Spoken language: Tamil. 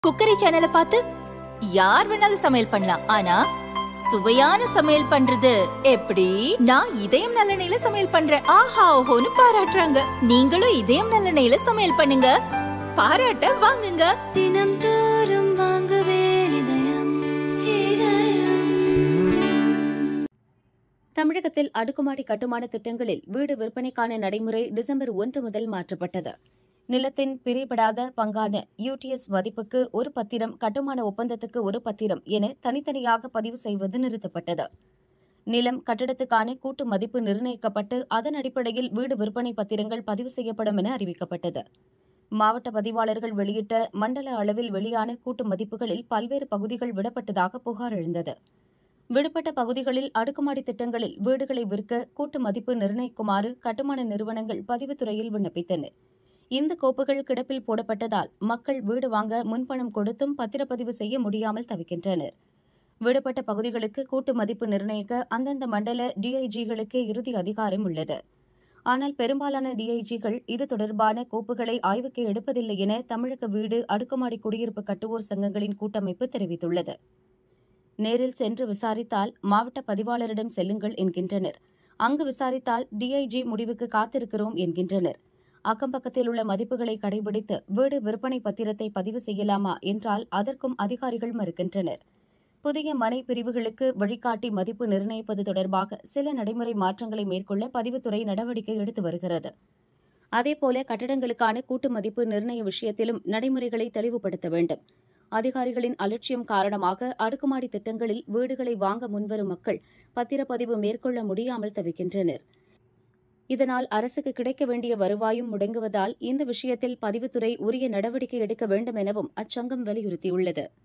குக்கரி சேனலை பார்த்து யார் வேணாலும் சமையல் பண்ணலாம் ஆனா சுவையான சமையல் பண்றது எப்படி நான் இதயம் நல்லெண்ணெயில சமையல் பண்றேன் ஆஹா ஓஹோன்னு பாராட்டுறாங்க நீங்களும் இதயம் நல்லெண்ணெயில சமையல் பண்ணுங்க பாராட்ட வாங்குங்க தினம் தோறும் வாங்குவே இதயம் இதயம் தமிழகத்தில் அடுக்குமாடி கட்டுமான திட்டங்களில் வீடு விற்பனைக்கான நடைமுறை டிசம்பர் ஒன்று முதல் மாற்றப்பட்டது நிலத்தின் பிரிபடாத பங்கான யூடிஎஸ் மதிப்புக்கு ஒரு பத்திரம் கட்டுமான ஒப்பந்தத்துக்கு ஒரு பத்திரம் என தனித்தனியாக பதிவு செய்வது நிறுத்தப்பட்டது நிலம் கட்டடத்துக்கான கூட்டு மதிப்பு நிர்ணயிக்கப்பட்டு அதன் அடிப்படையில் வீடு விற்பனை பத்திரங்கள் பதிவு செய்யப்படும் என அறிவிக்கப்பட்டது மாவட்ட பதிவாளர்கள் வெளியிட்ட மண்டல அளவில் வெளியான கூட்டு மதிப்புகளில் பல்வேறு பகுதிகள் விடப்பட்டதாக புகார் எழுந்தது விடுபட்ட பகுதிகளில் அடுக்குமாடி திட்டங்களில் வீடுகளை விற்க கூட்டு மதிப்பு நிர்ணயிக்குமாறு கட்டுமான நிறுவனங்கள் பதிவுத்துறையில் விண்ணப்பித்தன இந்த கோப்புகள் கிடப்பில் போடப்பட்டதால் மக்கள் வீடு வாங்க முன்பணம் கொடுத்தும் பத்திரப்பதிவு செய்ய முடியாமல் தவிக்கின்றனர் விடுபட்ட பகுதிகளுக்கு கூட்டு மதிப்பு நிர்ணயிக்க அந்தந்த மண்டல டிஐஜிகளுக்கே இறுதி அதிகாரம் உள்ளது ஆனால் பெரும்பாலான டிஐஜிகள் இது தொடர்பான கோப்புகளை ஆய்வுக்கு எடுப்பதில்லை என தமிழக வீடு அடுக்குமாடி குடியிருப்பு கட்டுவோர் சங்கங்களின் கூட்டமைப்பு தெரிவித்துள்ளது நேரில் சென்று விசாரித்தால் மாவட்ட பதிவாளரிடம் செல்லுங்கள் என்கின்றனர் அங்கு விசாரித்தால் டிஐஜி முடிவுக்கு காத்திருக்கிறோம் என்கின்றனர் அக்கம்பக்கத்தில் உள்ள மதிப்புகளை கடைபிடித்து வீடு விற்பனை பத்திரத்தை பதிவு செய்யலாமா என்றால் அதற்கும் அதிகாரிகள் மறுக்கின்றனர் புதிய மனை பிரிவுகளுக்கு வழிகாட்டி மதிப்பு நிர்ணயிப்பது தொடர்பாக சில நடைமுறை மாற்றங்களை மேற்கொள்ள பதிவுத்துறை நடவடிக்கை எடுத்து வருகிறது அதேபோல கட்டடங்களுக்கான கூட்டு மதிப்பு நிர்ணய விஷயத்திலும் நடைமுறைகளை தெளிவுபடுத்த வேண்டும் அதிகாரிகளின் அலட்சியம் காரணமாக அடுக்குமாடி திட்டங்களில் வீடுகளை வாங்க முன்வரும் மக்கள் பத்திரப்பதிவு மேற்கொள்ள முடியாமல் தவிக்கின்றனர் இதனால் அரசுக்கு கிடைக்க வேண்டிய வருவாயும் முடங்குவதால் இந்த விஷயத்தில் பதிவுத்துறை உரிய நடவடிக்கை எடுக்க வேண்டும் எனவும் அச்சங்கம் வலியுறுத்தியுள்ளது